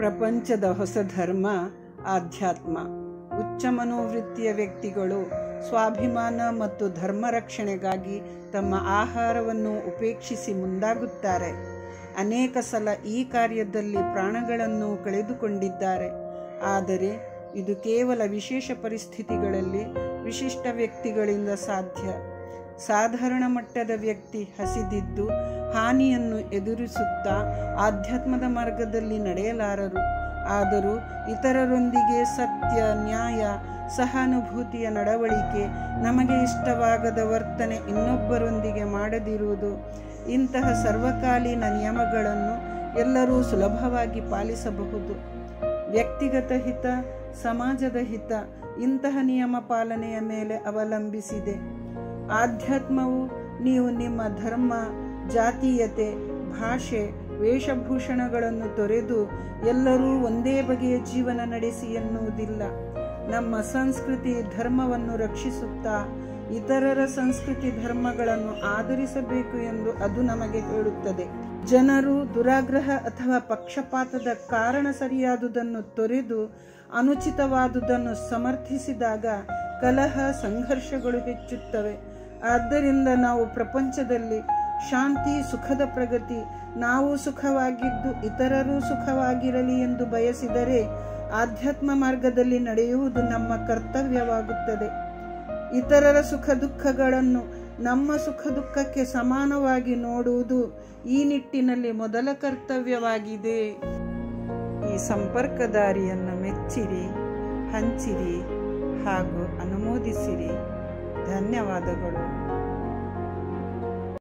ಪ್ರಪಂಚದ ಹೊಸ ಧರ್ಮ ಆಧ್ಯಾತ್ಮ ಉಚ್ಚ ಮನೋವೃತ್ತಿಯ ವ್ಯಕ್ತಿಗಳು ಸ್ವಾಭಿಮಾನ ಮತ್ತು ಧರ್ಮ ರಕ್ಷಣೆಗಾಗಿ ತಮ್ಮ ಆಹಾರವನ್ನು ಉಪೇಕ್ಷಿಸಿ ಮುಂದಾಗುತ್ತಾರೆ ಅನೇಕ ಸಲ ಈ ಕಾರ್ಯದಲ್ಲಿ ಪ್ರಾಣಗಳನ್ನು ಕಳೆದುಕೊಂಡಿದ್ದಾರೆ ಆದರೆ ಇದು ಕೇವಲ ವಿಶೇಷ ಪರಿಸ್ಥಿತಿಗಳಲ್ಲಿ ವಿಶಿಷ್ಟ ವ್ಯಕ್ತಿಗಳಿಂದ ಸಾಧ್ಯ ಸಾಧಾರಣ ಮಟ್ಟದ ವ್ಯಕ್ತಿ ಹಸಿದಿದ್ದು ಹಾನಿಯನ್ನು ಎದುರಿಸುತ್ತಾ ಆಧ್ಯಾತ್ಮದ ಮಾರ್ಗದಲ್ಲಿ ನಡೆಯಲಾರರು ಆದರೂ ಇತರರೊಂದಿಗೆ ಸತ್ಯ ನ್ಯಾಯ ಸಹಾನುಭೂತಿಯ ನಡವಳಿಕೆ ನಮಗೆ ಇಷ್ಟವಾಗದ ವರ್ತನೆ ಇನ್ನೊಬ್ಬರೊಂದಿಗೆ ಮಾಡದಿರುವುದು ಇಂತಹ ಸರ್ವಕಾಲೀನ ನಿಯಮಗಳನ್ನು ಎಲ್ಲರೂ ಸುಲಭವಾಗಿ ಪಾಲಿಸಬಹುದು ವ್ಯಕ್ತಿಗತ ಹಿತ ಸಮಾಜದ ಹಿತ ಇಂತಹ ನಿಯಮ ಪಾಲನೆಯ ಮೇಲೆ ಅವಲಂಬಿಸಿದೆ ಆಧ್ಯಾತ್ಮವು ನೀವು ನಿಮ್ಮ ಧರ್ಮ ಜಾತೀಯತೆ ಭಾಷೆ ವೇಷಭೂಷಣಗಳನ್ನು ತೊರೆದು ಎಲ್ಲರೂ ಒಂದೇ ಬಗೆಯ ಜೀವನ ನಡೆಸಿ ಎನ್ನುವುದಿಲ್ಲ ನಮ್ಮ ಸಂಸ್ಕೃತಿ ಧರ್ಮವನ್ನು ರಕ್ಷಿಸುತ್ತಾ ಇತರರ ಸಂಸ್ಕೃತಿ ಧರ್ಮಗಳನ್ನು ಆಧರಿಸಬೇಕು ಎಂದು ಅದು ನಮಗೆ ಹೇಳುತ್ತದೆ ಜನರು ದುರಾಗ್ರಹ ಅಥವಾ ಪಕ್ಷಪಾತದ ಕಾರಣ ಸರಿಯಾದುದನ್ನು ತೊರೆದು ಅನುಚಿತವಾದುದನ್ನು ಸಮರ್ಥಿಸಿದಾಗ ಕಲಹ ಸಂಘರ್ಷಗಳು ಹೆಚ್ಚುತ್ತವೆ ಆದ್ದರಿಂದ ನಾವು ಪ್ರಪಂಚದಲ್ಲಿ ಶಾಂತಿ ಸುಖದ ಪ್ರಗತಿ ನಾವು ಸುಖವಾಗಿದ್ದು ಇತರರೂ ಸುಖವಾಗಿರಲಿ ಎಂದು ಬಯಸಿದರೆ ಆಧ್ಯಾತ್ಮ ಮಾರ್ಗದಲ್ಲಿ ನಡೆಯುವುದು ನಮ್ಮ ಕರ್ತವ್ಯವಾಗುತ್ತದೆ ಇತರರ ಸುಖ ದುಃಖಗಳನ್ನು ನಮ್ಮ ಸುಖ ದುಃಖಕ್ಕೆ ಸಮಾನವಾಗಿ ನೋಡುವುದು ಈ ನಿಟ್ಟಿನಲ್ಲಿ ಮೊದಲ ಕರ್ತವ್ಯವಾಗಿದೆ ಈ ಸಂಪರ್ಕದಾರಿಯನ್ನು ಮೆಚ್ಚಿರಿ ಹಂಚಿರಿ ಹಾಗೂ ಅನುಮೋದಿಸಿರಿ ಧನ್ಯವಾದಗಳು